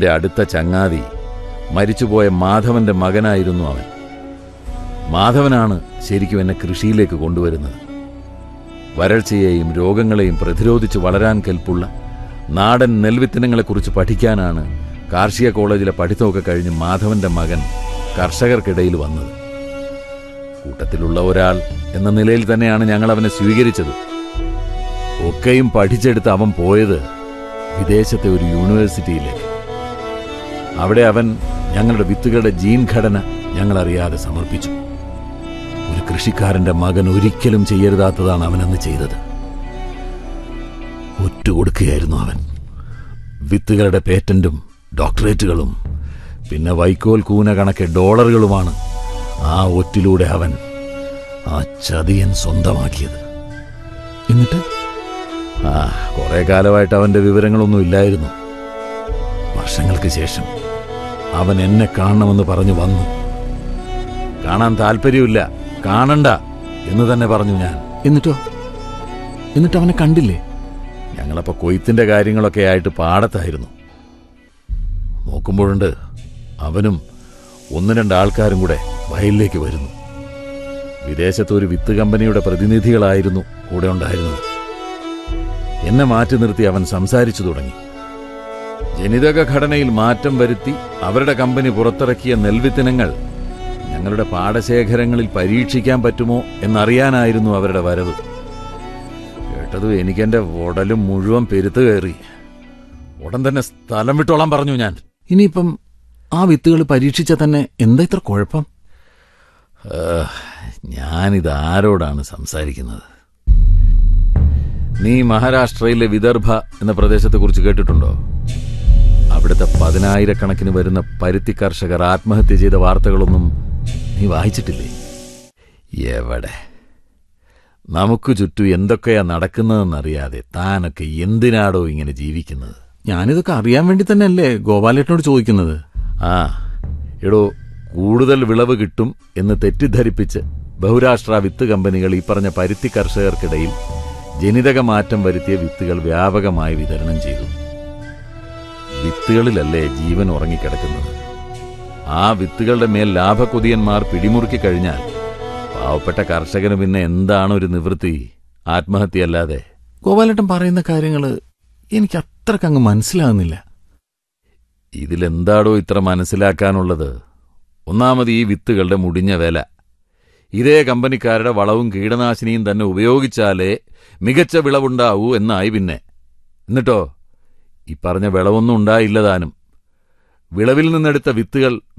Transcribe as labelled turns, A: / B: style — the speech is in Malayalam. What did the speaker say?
A: എന്റെ അടുത്ത ചങ്ങാതി മരിച്ചുപോയ മാധവന്റെ മകനായിരുന്നു അവൻ മാധവനാണ് ശരിക്കും എന്നെ കൃഷിയിലേക്ക് കൊണ്ടുവരുന്നത് വരൾച്ചയെയും രോഗങ്ങളെയും പ്രതിരോധിച്ച് വളരാൻ കെൽപ്പുള്ള നാടൻ നെൽവിത്തനങ്ങളെക്കുറിച്ച് പഠിക്കാനാണ് കാർഷിക കോളേജിലെ പഠിത്തമൊക്കെ കഴിഞ്ഞ് മാധവന്റെ മകൻ കർഷകർക്കിടയിൽ വന്നത് കൂട്ടത്തിലുള്ള ഒരാൾ എന്ന നിലയിൽ തന്നെയാണ് ഞങ്ങൾ അവനെ സ്വീകരിച്ചത് ഒക്കെയും പഠിച്ചെടുത്ത് അവൻ പോയത് വിദേശത്തെ ഒരു യൂണിവേഴ്സിറ്റിയിലേക്ക് അവിടെ അവൻ ഞങ്ങളുടെ വിത്തുകളുടെ ജീൻ ഘടന ഞങ്ങൾ അറിയാതെ സമർപ്പിച്ചു ഒരു കൃഷിക്കാരന്റെ മകൻ ഒരിക്കലും ചെയ്യരുതാത്തതാണ് അവനന്ന് ചെയ്തത് ഒറ്റുകൊടുക്കുകയായിരുന്നു അവൻ വിത്തുകളുടെ പേറ്റന്റും ഡോക്ടറേറ്റുകളും പിന്നെ വൈക്കോൽ കൂന കണക്കെ ഡോളറുകളുമാണ് ആ ഒറ്റിലൂടെ അവൻ ആ ചതിയൻ സ്വന്തമാക്കിയത്
B: എന്നിട്ട്
A: ആ കുറെ കാലമായിട്ട് അവന്റെ വിവരങ്ങളൊന്നും ഇല്ലായിരുന്നു വർഷങ്ങൾക്ക് ശേഷം അവൻ എന്നെ കാണണമെന്ന് പറഞ്ഞു വന്നു കാണാൻ താല്പര്യമില്ല കാണണ്ട എന്ന് തന്നെ പറഞ്ഞു ഞാൻ
B: എന്നിട്ടോ എന്നിട്ട് അവനെ കണ്ടില്ലേ
A: ഞങ്ങളപ്പോ കൊയ്ത്തിന്റെ കാര്യങ്ങളൊക്കെ ആയിട്ട് പാടത്തായിരുന്നു നോക്കുമ്പോഴുണ്ട് അവനും ഒന്ന് രണ്ട് ആൾക്കാരും കൂടെ വയലിലേക്ക് വരുന്നു വിദേശത്തെ ഒരു വിത്ത് കമ്പനിയുടെ പ്രതിനിധികളായിരുന്നു കൂടെ ഉണ്ടായിരുന്നത് എന്നെ മാറ്റി നിർത്തി അവൻ സംസാരിച്ചു തുടങ്ങി ജനിതക ഘടനയിൽ മാറ്റം വരുത്തി അവരുടെ കമ്പനി പുറത്തിറക്കിയ നെൽവിത്തിനങ്ങൾ ഞങ്ങളുടെ പാടശേഖരങ്ങളിൽ പരീക്ഷിക്കാൻ പറ്റുമോ എന്നറിയാനായിരുന്നു അവരുടെ വരവ് കേട്ടതും എനിക്കെന്റെ ഉടലും മുഴുവൻ പെരുത്ത് കയറി ഉടൻ തന്നെ സ്ഥലം വിട്ടോളാൻ പറഞ്ഞു ഞാൻ
B: ഇനിയിപ്പം ആ വിത്തുകൾ പരീക്ഷിച്ചാൽ തന്നെ എന്താ ഇത്ര കുഴപ്പം
A: ഏഹ്, ഞാനിത് ആരോടാണ് സംസാരിക്കുന്നത് നീ മഹാരാഷ്ട്രയിലെ വിദർഭ എന്ന പ്രദേശത്തെക്കുറിച്ച് കേട്ടിട്ടുണ്ടോ അവിടുത്തെ പതിനായിരക്കണക്കിന് വരുന്ന പരുത്തി കർഷകർ ആത്മഹത്യ ചെയ്ത വാർത്തകളൊന്നും നീ വായിച്ചിട്ടില്ലേ എവിടെ നമുക്ക് ചുറ്റും എന്തൊക്കെയാ നടക്കുന്നതെന്നറിയാതെ താനൊക്കെ എന്തിനാടോ ഇങ്ങനെ ജീവിക്കുന്നത്
B: ഞാനിതൊക്കെ അറിയാൻ വേണ്ടി തന്നെയല്ലേ ഗോപാലേട്ടനോട് ചോദിക്കുന്നത്
A: ആ എടോ കൂടുതൽ വിളവ് കിട്ടും എന്ന് തെറ്റിദ്ധരിപ്പിച്ച് ബഹുരാഷ്ട്ര വിത്ത് കമ്പനികൾ ഈ പറഞ്ഞ പരുത്തി കർഷകർക്കിടയിൽ ജനിതക മാറ്റം വരുത്തിയ വിത്തുകൾ വ്യാപകമായി വിതരണം ചെയ്തു വിത്തുകളിലല്ലേ ജീവൻ ഉറങ്ങിക്കിടക്കുന്നത് ആ വിത്തുകളുടെ മേൽ ലാഭക്കൊതിയന്മാർ പിടിമുറുക്കി കഴിഞ്ഞാൽ പാവപ്പെട്ട കർഷകന് പിന്നെ എന്താണ് ഒരു നിവൃത്തി ആത്മഹത്യയല്ലാതെ
B: ഗോപാലേട്ടൻ പറയുന്ന കാര്യങ്ങൾ എനിക്ക് അത്രക്കങ്ങ് മനസ്സിലാകുന്നില്ല
A: ഇതിലെന്താടോ ഇത്ര മനസ്സിലാക്കാനുള്ളത് ഒന്നാമത് ഈ വിത്തുകളുടെ മുടിഞ്ഞ വില ഇതേ കമ്പനിക്കാരുടെ വളവും കീടനാശിനിയും തന്നെ ഉപയോഗിച്ചാലേ മികച്ച വിളവുണ്ടാവൂ എന്നായി പിന്നെ എന്നിട്ടോ ഈ പറഞ്ഞ വിളവൊന്നും ഉണ്ടായില്ല താനും വിളവിൽ നിന്നെടുത്ത വിത്തുകൾ